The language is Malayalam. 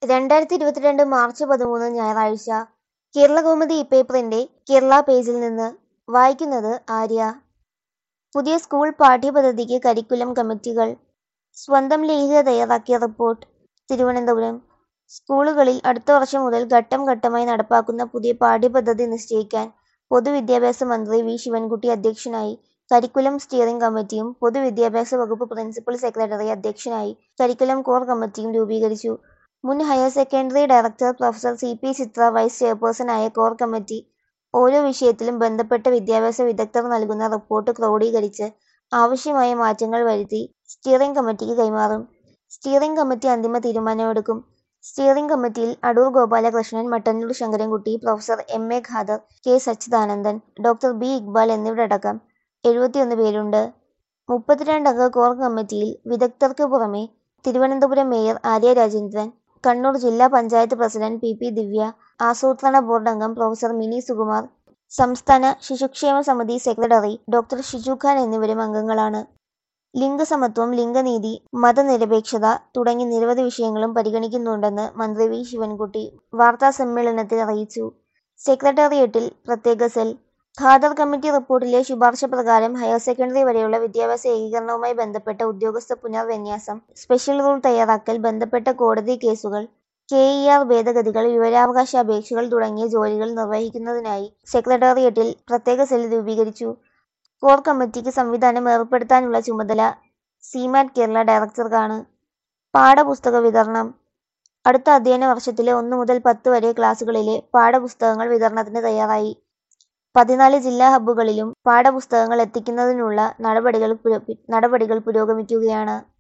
രണ്ടായിരത്തി ഇരുപത്തിരണ്ട് മാർച്ച് പതിമൂന്ന് ഞായറാഴ്ച കേരളകൗമുദി ഇപ്പേപ്പറിന്റെ കേരള പേജിൽ നിന്ന് വായിക്കുന്നത് ആര്യ പുതിയ സ്കൂൾ പാഠ്യപദ്ധതിക്ക് കരിക്കുലം കമ്മിറ്റികൾ സ്വന്തം ലേഖിക തയ്യാറാക്കിയ റിപ്പോർട്ട് തിരുവനന്തപുരം സ്കൂളുകളിൽ അടുത്ത വർഷം മുതൽ ഘട്ടം ഘട്ടമായി നടപ്പാക്കുന്ന പുതിയ പാഠ്യപദ്ധതി നിശ്ചയിക്കാൻ പൊതുവിദ്യാഭ്യാസ മന്ത്രി വി ശിവൻകുട്ടി അധ്യക്ഷനായി കരിക്കുലം സ്റ്റിയറിംഗ് കമ്മിറ്റിയും പൊതുവിദ്യാഭ്യാസ വകുപ്പ് പ്രിൻസിപ്പൽ സെക്രട്ടറി അധ്യക്ഷനായി കരിക്കുലം കോർ കമ്മിറ്റിയും രൂപീകരിച്ചു മുൻ higher secondary director professor C P Chithra vice ചെയർപേഴ്സണായ കോർ കമ്മിറ്റി ഓരോ വിഷയത്തിലും ബന്ധപ്പെട്ട വിദ്യാഭ്യാസ വിദഗ്ധർ നൽകുന്ന റിപ്പോർട്ട് ക്രോഡീകരിച്ച് ആവശ്യമായ മാറ്റങ്ങൾ വരുത്തി സ്റ്റിയറിംഗ് കമ്മിറ്റിക്ക് കൈമാറും സ്റ്റിയറിംഗ് കമ്മിറ്റി അന്തിമ തീരുമാനമെടുക്കും സ്റ്റിയറിംഗ് കമ്മിറ്റിയിൽ Adoor Gopalakrishnan Mattannur Sankarankutty professor M A Khader K Sachidanandan doctor B Iqbal എന്നിവരടക്കം എഴുപത്തിയൊന്ന് പേരുണ്ട് മുപ്പത്തിരണ്ടംഗ കോർ കമ്മിറ്റിയിൽ വിദഗ്ധർക്ക് പുറമെ തിരുവനന്തപുരം മേയർ ആര്യ രാജേന്ദ്രൻ കണ്ണൂർ ജില്ലാ panchayat president P P Divya ആസൂത്രണ ബോർഡ് അംഗം പ്രൊഫസർ മിനി സുകുമാർ സംസ്ഥാന ശിശുക്ഷേമ സമിതി സെക്രട്ടറി ഡോക്ടർ ഷിജു ഖാൻ എന്നിവരും അംഗങ്ങളാണ് ലിംഗസമത്വം ലിംഗനീതി മതനിരപേക്ഷത തുടങ്ങി നിരവധി വിഷയങ്ങളും പരിഗണിക്കുന്നുണ്ടെന്ന് മന്ത്രി വി ശിവൻകുട്ടി വാർത്താ സമ്മേളനത്തിൽ അറിയിച്ചു സെക്രട്ടേറിയറ്റിൽ പ്രത്യേക സെൽ ഖാദർ കമ്മിറ്റി റിപ്പോർട്ടിലെ ശുപാർശ പ്രകാരം ഹയർ സെക്കൻഡറി വരെയുള്ള വിദ്യാഭ്യാസ ഏകീകരണവുമായി ബന്ധപ്പെട്ട ഉദ്യോഗസ്ഥ പുനർവിന്യാസം സ്പെഷ്യൽ റൂൾ തയ്യാറാക്കൽ ബന്ധപ്പെട്ട കോടതി കേസുകൾ കെ ഇ ആർ ഭേദഗതികൾ വിവരാവകാശ അപേക്ഷകൾ തുടങ്ങിയ ജോലികൾ നിർവഹിക്കുന്നതിനായി സെക്രട്ടേറിയറ്റിൽ പ്രത്യേക സെൽ രൂപീകരിച്ചു കോർ കമ്മിറ്റിക്ക് സംവിധാനം ഏർപ്പെടുത്താനുള്ള ചുമതല സിമാറ്റ് കേരള ഡയറക്ടർക്കാണ് പാഠപുസ്തക വിതരണം അടുത്ത അധ്യയന വർഷത്തിലെ ഒന്ന് മുതൽ പത്ത് വരെ ക്ലാസുകളിലെ പാഠപുസ്തകങ്ങൾ വിതരണത്തിന് തയ്യാറായി പതിനാല് ജില്ലാ ഹബ്ബുകളിലും പാഠപുസ്തകങ്ങൾ എത്തിക്കുന്നതിനുള്ള നടപടികൾ നടപടികൾ പുരോഗമിക്കുകയാണ്